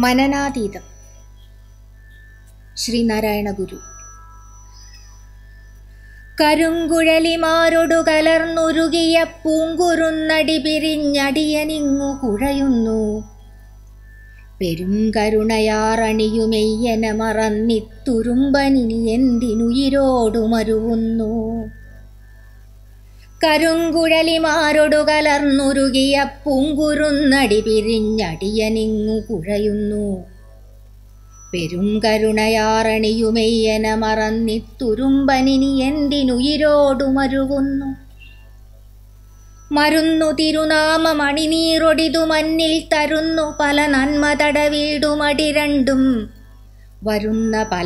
മനനാതീതം ശ്രീനാരായണ ഗുരു കരുങ്കുഴലിമാരൊടു കലർന്നുരുകിയ പൂങ്കുരുന്നടി പിരിഞ്ഞടിയനിങ്ങു കുഴയുന്നു പെരും കരുണയാറണിയുമെയ്യന മറന്നിത്തുരുമ്പനിനി എന്തിനുയിരോടു മരുവുന്നു കരുങ്കുഴലിമാരൊടു കലർന്നുരുകിയ പൂങ്കുരുന്നടി പിരിഞ്ഞടിയനിങ്ങു കുഴയുന്നു പെരും കരുണയാറണിയുമെയ്യന മറന്നിത്തുരുമ്പനിനി എന്തിനുയിരോടു മരുവുന്നു മരുന്നു തിരുനാമ മണിനീറൊടിതു മന്നിൽ തരുന്നു പല നന്മ തടവീടുമടി രണ്ടും വരുന്ന പല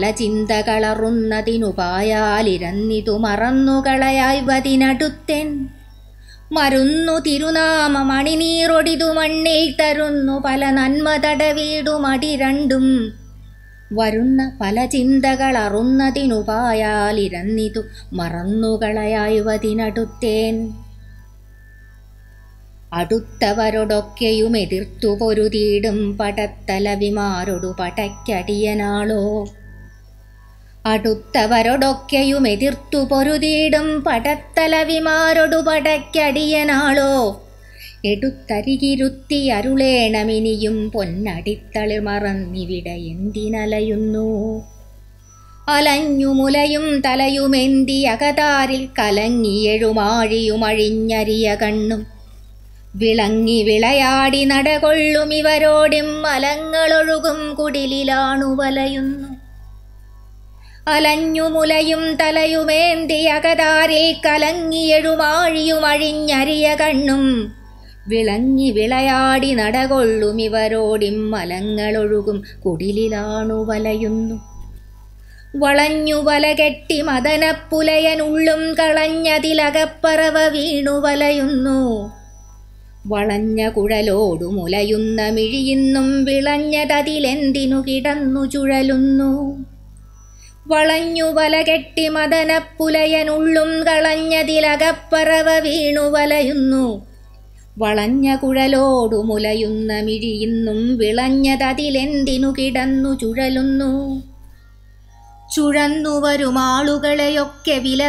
ചിന്തകളറുന്നതിനുപായാലിരന്നിതു മറന്നുകളയായ്വതിനടുത്തെൻ മരുന്നു തിരുനാമ മണിനീറൊടിതു മണ്ണിൽ തരുന്നു പല നന്മ തടവീടുമടി രണ്ടും വരുന്ന പല ചിന്തകളറുന്നതിനുപായാലിരന്നിതു മറന്നുകളയായ്വതിനടുത്തേൻ അടുത്തവരോടൊക്കെയും എതിർത്തു പൊരുതീടും പടത്തലവിമാരൊടു പടയ്ക്കടിയനാളോ അടുത്തവരോടൊക്കെയും എതിർത്തു പൊരുതീടും പടത്തലവിമാരൊടു പടയ്ക്കടിയനാളോ എടുത്തരികിരുത്തി അരുളേണമിനിയും പൊന്നടിത്തളിർ മറന്നിവിടെ എന്തിനലയുന്നു അലഞ്ഞു മുലയും തലയുമെന്തി അകതാരിൽ കലങ്ങിയെഴുമാഴിയും അഴിഞ്ഞരിയ കണ്ണും വിളങ്ങി വിളയാടി നടകൊള്ളും ഇവരോടും മലങ്ങളൊഴുകും കുടിലിലാണു വലയുന്നു അലഞ്ഞു മുലയും തലയുമേന്തി അകതാരിൽ കലങ്ങിയെഴുമാഴിയും അഴിഞ്ഞരിയ കണ്ണും വിളങ്ങി വിളയാടി നടകൊള്ളും ഇവരോടും മലങ്ങളൊഴുകും കുടിലിലാണു വലയുന്നു വളഞ്ഞു വല കെട്ടി മദനപ്പുലയനുള്ളും കളഞ്ഞതിലകപ്പറവ വീണു വലയുന്നു വളഞ്ഞ കുഴലോടു മുലയുന്ന മിഴിയിന്നും വിളഞ്ഞതതിലെന്തിനു കിടന്നു ചുഴലുന്നു വളഞ്ഞു വല കെട്ടി മദനപ്പുലയനുള്ളും കളഞ്ഞതിലകപ്പറവ വീണു വലയുന്നു വളഞ്ഞ കുഴലോടു മുലയുന്ന മിഴിയിന്നും വിളഞ്ഞതതിലെന്തിനു കിടന്നു ചുഴലുന്നു ചുഴന്നു വരുമാളുകളെയൊക്കെ വില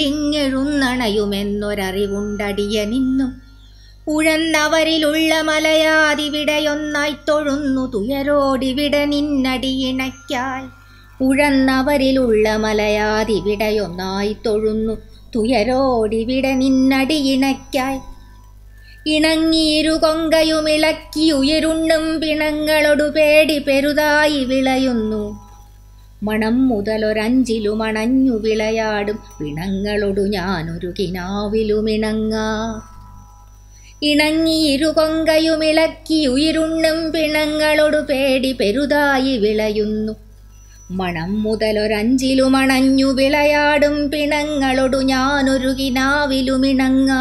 കൊണ്ടിങ്ങെഴുന്നണയുമെന്നൊരറിവുണ്ടടിയ ഉഴന്നവരിലുള്ള മലയാതിവിടെയൊന്നായി തൊഴുന്നു തുയരോടിവിടെ നിന്നടിയിണയ്ക്കായി ഉഴന്നവരിലുള്ള മലയാതിവിടെയൊന്നായി തൊഴുന്നു തുയരോടിവിടെ നിന്നടിയിണയ്ക്കായി ഇണങ്ങിയിരു കൊങ്കയുമിളക്കി ഉയരുണ്ണും പിണങ്ങളൊടു പേടി പെരുതായി വിളയുന്നു മണം മുതലൊരഞ്ചിലും അണഞ്ഞു വിളയാടും പിണങ്ങളൊടു ഞാനൊരു കിനാവിലുമിണങ്ങ ഇണങ്ങിയിരു കൊങ്കയുമിളക്കി ഉയിരുണ്ണും പിണങ്ങളൊടു പേടി പെരുതായി വിളയുന്നു മണം മുതലൊരഞ്ചിലും അണഞ്ഞു വിളയാടും പിണങ്ങളൊടു ഞാനൊരു കിനാവിലുമിണങ്ങ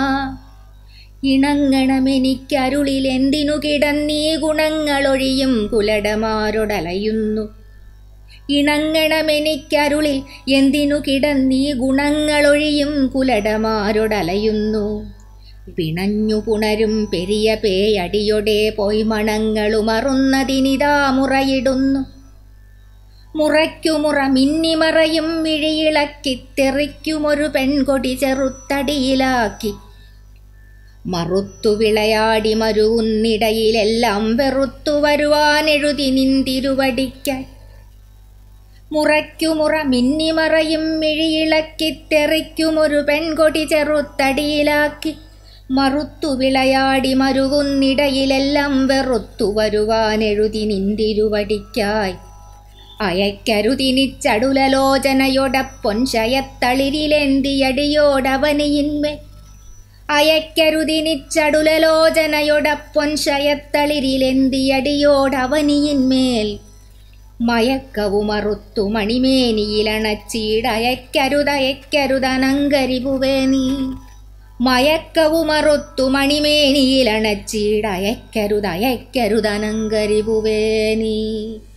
ഇണങ്ങണമെനിക്കരുളിൽ എന്തിനു കിടന്നീ ഗുണങ്ങളൊഴിയും കുലടമാരൊടലയുന്നു ഇണങ്ങണമെനിക്കരുളിൽ എന്തിനു കിടന്നീ ഗുണങ്ങളൊഴിയും കുലടമാരൊടലയുന്നു പിണഞ്ഞു പുണരും പെരിയ പേയടിയൊടെ പോയി മണങ്ങളുമറുന്നതിനിതാ മുറയിടുന്നു മുറയ്ക്കുമുറ മിന്നിമറയും മിഴിയിളക്കിത്തെറിക്കുമൊരു പെൺകൊടി ചെറുത്തടിയിലാക്കി മറുത്തു വിളയാടി മരുവുന്നിടയിലെല്ലാം വെറുത്തു വരുവാനെഴുതി നിന്തിരുവടിക്കാൻ മുറയ്ക്കുമുറ മിന്നിമറയും മിഴിയിളക്കിത്തെറിക്കുമൊരു പെൺകൊടി ചെറുത്തടിയിലാക്കി മറുത്തു വിളയാടി മരുവുന്നിടയിലെല്ലാം വെറുത്തു വരുവാനെഴുതി നിന്തിരുവടിക്കായി അയക്കരുതിനിച്ചടുലലോചനയോടപ്പൊൻ ശയത്തളിരിലെന്തിയടിയോടവനിയിന്മേ അയക്കരുതിനിച്ചടുലലോചനയോടപ്പൊൻ ശയത്തളിരിലെന്തിയടിയോടവനിയിന്മേൽ മയക്കവുമറുത്തു മണിമേനിയിലണച്ചീടയക്കരുതയക്കരുതനങ്കരിപുവേ നീ മയക്കവുമറുത്തു മണിമേനിയിലണച്ചീടയക്കരുതയക്കരുതനങ്കരിപുവേ നീ